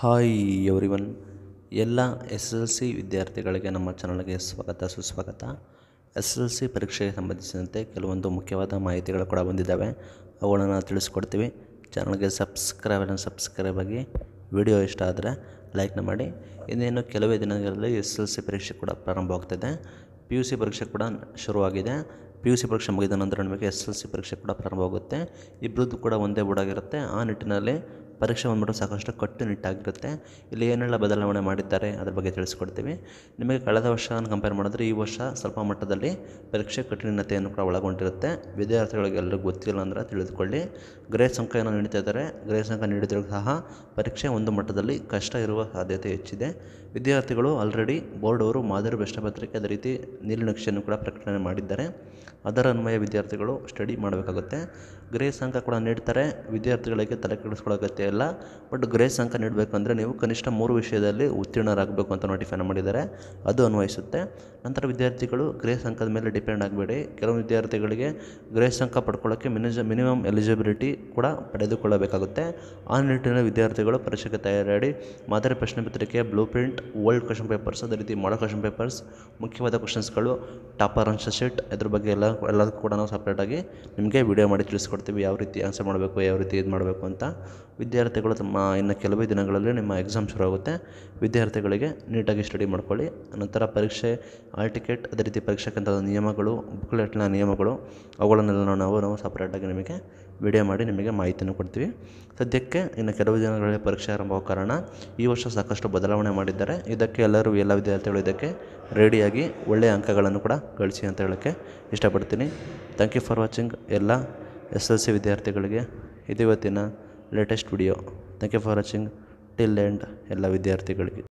hi everyone ಎಲ್ಲ S L C ವಿದ್ಯಾರ್ಥಿಗಳಿಗೆ ನಮ್ಮ ಚಾನಲ್ಗೆ ಸ್ವಾಗತ ಸುಸ್ವಾಗತ ಎಸ್ ಎಲ್ ಸಿ ಪರೀಕ್ಷೆಗೆ ಸಂಬಂಧಿಸಿದಂತೆ ಕೆಲವೊಂದು ಮುಖ್ಯವಾದ ಮಾಹಿತಿಗಳು ಕೂಡ ಬಂದಿದ್ದಾವೆ ಅವುಗಳನ್ನು ತಿಳಿಸ್ಕೊಡ್ತೀವಿ ಚಾನಲ್ಗೆ ಸಬ್ಸ್ಕ್ರೈಬ್ ಸಬ್ಸ್ಕ್ರೈಬ್ ಆಗಿ ವಿಡಿಯೋ ಇಷ್ಟ ಆದರೆ ಲೈಕ್ನ ಮಾಡಿ ಇನ್ನೇನು ಕೆಲವೇ ದಿನಗಳಲ್ಲಿ ಎಸ್ ಎಲ್ ಸಿ ಪರೀಕ್ಷೆ ಕೂಡ ಪ್ರಾರಂಭವಾಗ್ತಿದೆ ಪಿ ಯು ಸಿ ಪರೀಕ್ಷೆ ಕೂಡ ಶುರುವಾಗಿದೆ ಪಿ ಯು ಸಿ ಪರೀಕ್ಷೆ ಮುಗಿದ ನಂತರ ನಿಮಗೆ ಎಸ್ ಎಲ್ ಸಿ ಪರೀಕ್ಷೆ ಕೂಡ ಪ್ರಾರಂಭವಾಗುತ್ತೆ ಇಬ್ಬರದ್ದು ಕೂಡ ಒಂದೇ ಬೋರ್ಡಾಗಿರುತ್ತೆ ಆ ನಿಟ್ಟಿನಲ್ಲಿ ಪರೀಕ್ಷೆ ಬಂದ್ಬಿಟ್ಟು ಸಾಕಷ್ಟು ಕಟ್ಟುನಿಟ್ಟಾಗಿರುತ್ತೆ ಇಲ್ಲಿ ಏನೆಲ್ಲ ಬದಲಾವಣೆ ಮಾಡಿದ್ದಾರೆ ಅದ್ರ ಬಗ್ಗೆ ತಿಳಿಸ್ಕೊಡ್ತೀವಿ ನಿಮಗೆ ಕಳೆದ ವರ್ಷ ಕಂಪೇರ್ ಮಾಡಿದ್ರೆ ಈ ವರ್ಷ ಸ್ವಲ್ಪ ಮಟ್ಟದಲ್ಲಿ ಪರೀಕ್ಷೆ ಕಠಿಣತೆಯನ್ನು ಕೂಡ ಒಳಗೊಂಡಿರುತ್ತೆ ವಿದ್ಯಾರ್ಥಿಗಳಿಗೆ ಎಲ್ಲರಿಗೂ ಗೊತ್ತಿಲ್ಲ ಅಂದರೆ ತಿಳಿದುಕೊಳ್ಳಿ ಗ್ರೇಸ್ ಅಂಕವನ್ನು ನೀಡ್ತಾ ಇದ್ದಾರೆ ಗ್ರೇಸ್ ಅಂಕ ನೀಡಿದರೂ ಸಹ ಪರೀಕ್ಷೆ ಒಂದು ಮಟ್ಟದಲ್ಲಿ ಕಷ್ಟ ಇರುವ ಸಾಧ್ಯತೆ ಹೆಚ್ಚಿದೆ ವಿದ್ಯಾರ್ಥಿಗಳು ಆಲ್ರೆಡಿ ಬೋರ್ಡ್ ಅವರು ಮಾದರಿ ಪ್ರಶ್ನೆಪತ್ರಿಕೆ ಅದೇ ರೀತಿ ನೀಲನಕ್ಷೆಯನ್ನು ಕೂಡ ಪ್ರಕಟಣೆ ಮಾಡಿದ್ದಾರೆ ಅದರ ಅನ್ವಯ ವಿದ್ಯಾರ್ಥಿಗಳು ಸ್ಟಡಿ ಮಾಡಬೇಕಾಗುತ್ತೆ ಗ್ರೇಸ್ ಅಂಕ ಕೂಡ ನೀಡ್ತಾರೆ ವಿದ್ಯಾರ್ಥಿಗಳಿಗೆ ತಲೆ ಕೆಡಿಸ್ಕೊಳ್ಳೋ ಅಗತ್ಯ ಇಲ್ಲ ಬಟ್ ಗ್ರೇಸ್ ಅಂಕ ನೀಡಬೇಕಂದ್ರೆ ನೀವು ಕನಿಷ್ಠ ಮೂರು ವಿಷಯದಲ್ಲಿ ಉತ್ತೀರ್ಣರಾಗಬೇಕು ಅಂತ ನೋಟಿಫೈನ್ ಮಾಡಿದ್ದಾರೆ ಅದು ಅನ್ವಯಿಸುತ್ತೆ ನಂತರ ವಿದ್ಯಾರ್ಥಿಗಳು ಗ್ರೇಸ್ ಅಂಕದ ಮೇಲೆ ಡಿಪೆಂಡ್ ಆಗಬೇಡಿ ಕೆಲವು ವಿದ್ಯಾರ್ಥಿಗಳಿಗೆ ಗ್ರೇಸ್ ಅಂಕ ಪಡ್ಕೊಳ್ಳೋಕ್ಕೆ ಮಿನಿಜ ಮಿನಿಮಮ್ ಎಲಿಜಿಬಿಲಿಟಿ ಕೂಡ ಪಡೆದುಕೊಳ್ಳಬೇಕಾಗುತ್ತೆ ಆ ನಿಟ್ಟಿನಲ್ಲಿ ವಿದ್ಯಾರ್ಥಿಗಳು ಪರೀಕ್ಷೆಗೆ ತಯಾರಾಡಿ ಮಾದರಿ ಪ್ರಶ್ನೆ ಪತ್ರಿಕೆ blue print old question papers ಅದೇ ರೀತಿ ಮಾಡೋ ಕ್ವಶನ್ ಪೇಪರ್ಸ್ ಮುಖ್ಯವಾದ ಕ್ವಶನ್ಸ್ಗಳು ಟಾಪರ್ ಆನ್ಸರ್ ಶೀಟ್ ಇದ್ರ ಬಗ್ಗೆ ಎಲ್ಲ ಎಲ್ಲದಕ್ಕೂ ಕೂಡ ನಾವು ಸಪ್ರೇಟಾಗಿ ನಿಮಗೆ ವಿಡಿಯೋ ಮಾಡಿ ತಿಳಿಸ್ಕೊಡ್ತೀವಿ ಯಾವ ರೀತಿ ಆನ್ಸರ್ ಮಾಡಬೇಕು ಯಾವ ರೀತಿ ಇದು ಮಾಡಬೇಕು ಅಂತ ವಿದ್ಯಾರ್ಥಿಗಳು ತಮ್ಮ ಇನ್ನು ಕೆಲವೇ ದಿನಗಳಲ್ಲಿ ನಿಮ್ಮ ಎಕ್ಸಾಮ್ ಶುರು ಆಗುತ್ತೆ ವಿದ್ಯಾರ್ಥಿಗಳಿಗೆ ನೀಟಾಗಿ ಸ್ಟಡಿ ಮಾಡ್ಕೊಳ್ಳಿ ನಂತರ ಪರೀಕ್ಷೆ ಆಲ್ ಟಿಕೆಟ್ ಅದೇ ರೀತಿ ಪರೀಕ್ಷೆಕ್ಕಂಥ ನಿಯಮಗಳು ಬುಕ್ಲೆಟ್ನ ನಿಯಮಗಳು ಅವುಗಳನ್ನೆಲ್ಲ ನಾವು ನಾವು ಸಪ್ರೇಟಾಗಿ ನಿಮಗೆ ವಿಡಿಯೋ ಮಾಡಿ ನಿಮಗೆ ಮಾಹಿತಿಯನ್ನು ಕೊಡ್ತೀವಿ ಸದ್ಯಕ್ಕೆ ಇನ್ನು ಕೆಲವು ದಿನಗಳಲ್ಲಿ ಪರೀಕ್ಷೆ ಆರಂಭವ ಕಾರಣ ಈ ವರ್ಷ ಸಾಕಷ್ಟು ಬದಲಾವಣೆ ಮಾಡಿದ್ದಾರೆ ಇದಕ್ಕೆ ಎಲ್ಲರೂ ಎಲ್ಲ ವಿದ್ಯಾರ್ಥಿಗಳು ಇದಕ್ಕೆ ರೆಡಿಯಾಗಿ ಒಳ್ಳೆಯ ಅಂಕಗಳನ್ನು ಕೂಡ ಗಳಿಸಿ ಅಂತ ಹೇಳೋಕ್ಕೆ ಇಷ್ಟಪಡ್ತೀನಿ ಥ್ಯಾಂಕ್ ಯು ಫಾರ್ ವಾಚಿಂಗ್ ಎಲ್ಲ ಎಸ್ ಎಲ್ ಸಿ ವಿದ್ಯಾರ್ಥಿಗಳಿಗೆ ಇದು ಇವತ್ತಿನ latest video thank you for watching till end ಎಲ್ಲ ವಿದ್ಯಾರ್ಥಿಗಳಿಗೆ